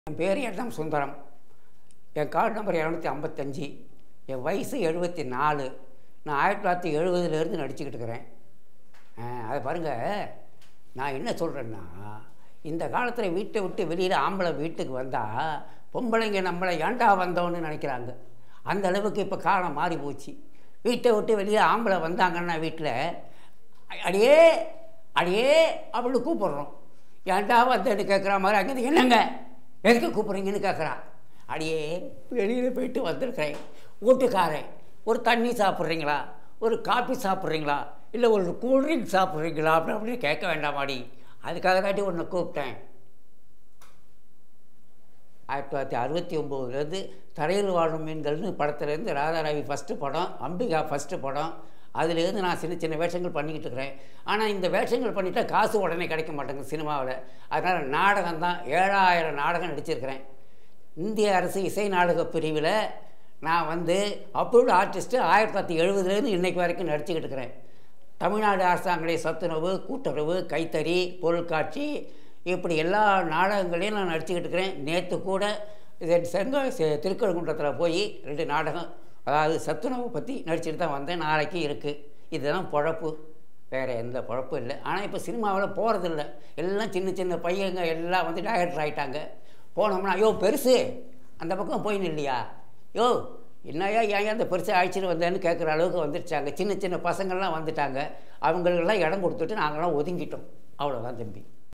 என் பேர் எண்ணம் சுந்தரம் என் card number இரநூத்தி ஐம்பத்தஞ்சு என் வயசு எழுபத்தி நாலு நான் ஆயிரத்தி தொள்ளாயிரத்தி எழுபதுலேருந்து நடிச்சுக்கிட்டு இருக்கிறேன் ஆ, அதை பாருங்கள் நான் என்ன சொல்கிறேன்னா இந்த காலத்தில் வீட்டை விட்டு வெளியில் ஆம்பளை வீட்டுக்கு வந்தால் பொம்பளைங்க நம்மளை ஏண்டா வந்தோன்னு நினைக்கிறாங்க அந்த அளவுக்கு இப்போ காலம் மாறி போச்சு வீட்டை விட்டு வெளியே ஆம்பளை வந்தாங்கன்னா வீட்டில் அடியே அடியே அவளு கூப்பிடுறோம் ஏன்டா வந்தேன்னு கேட்குற மாதிரி அங்கே என்னங்க எதுக்கு கூப்பிட்றீங்கன்னு கேட்குறா அடியே வெளியில் போயிட்டு வந்திருக்கிறேன் வீட்டுக்காரன் ஒரு தண்ணி சாப்பிட்றீங்களா ஒரு காபி சாப்பிட்றீங்களா இல்லை ஒரு கூல்ட்ரிங்க் சாப்பிட்றீங்களா அப்படி அப்படின்னு கேட்க வேண்டாமாடி அதுக்காக தாட்டி உன்னை கூப்பிட்டேன் ஆயிரத்தி தொள்ளாயிரத்தி அறுபத்தி ஒம்போதுலேருந்து தரையில் வாழும் மீன்கள்னு படத்துலேருந்து ராதாராவி ஃபஸ்ட்டு படம் அம்பிகா ஃபஸ்ட்டு படம் அதுலேருந்து நான் சின்ன சின்ன வேஷங்கள் பண்ணிக்கிட்டு இருக்கிறேன் ஆனால் இந்த வேஷங்கள் பண்ணிட்டா காசு உடனே கிடைக்க மாட்டேங்குது சினிமாவில் அதனால் நாடகம் தான் ஏழாயிரம் நாடகம் நடிச்சிருக்கிறேன் இந்திய அரசு இசை நாடக பிரிவில் நான் வந்து அப்ரூவ்டு ஆர்டிஸ்ட்டு ஆயிரத்தி தொள்ளாயிரத்தி எழுபதுலேருந்து இன்றைக்கு வரைக்கும் நடிச்சுக்கிட்டு இருக்கிறேன் தமிழ்நாடு அரசாங்களுடைய சத்துணவு கூட்டுறவு கைத்தறி பொருட்காட்சி இப்படி எல்லா நாடகங்களையும் நான் நடிச்சுக்கிட்டு இருக்கிறேன் நேற்று கூட இது செங்க செ- திருக்கழுங்குன்றத்தில் போய் ரெண்டு நாடகம் அதாவது சத்துணவு பற்றி நடிச்சுட்டு தான் வந்தேன் நாளைக்கு இருக்குது இதுதான் பொழப்பு வேறு எந்த பொழப்பும் இல்லை ஆனால் இப்போ சினிமாவில் போகிறதில்ல எல்லாம் சின்ன சின்ன பையங்க எல்லாம் வந்து டைரக்டர் ஆகிட்டாங்க போனோம்னா ஐயோ பெருசு அந்த பக்கம் போய் இல்லையா யோ என்னையா ஏன் அந்த பெருசாக அழைச்சிட்டு வந்தேன்னு கேட்குற அளவுக்கு வந்துருச்சாங்க சின்ன சின்ன பசங்கள்லாம் வந்துட்டாங்க அவங்களுக்கெல்லாம் இடம் கொடுத்துட்டு நாங்களாம் ஒதுங்கிட்டோம் அவ்வளோதான் தம்பி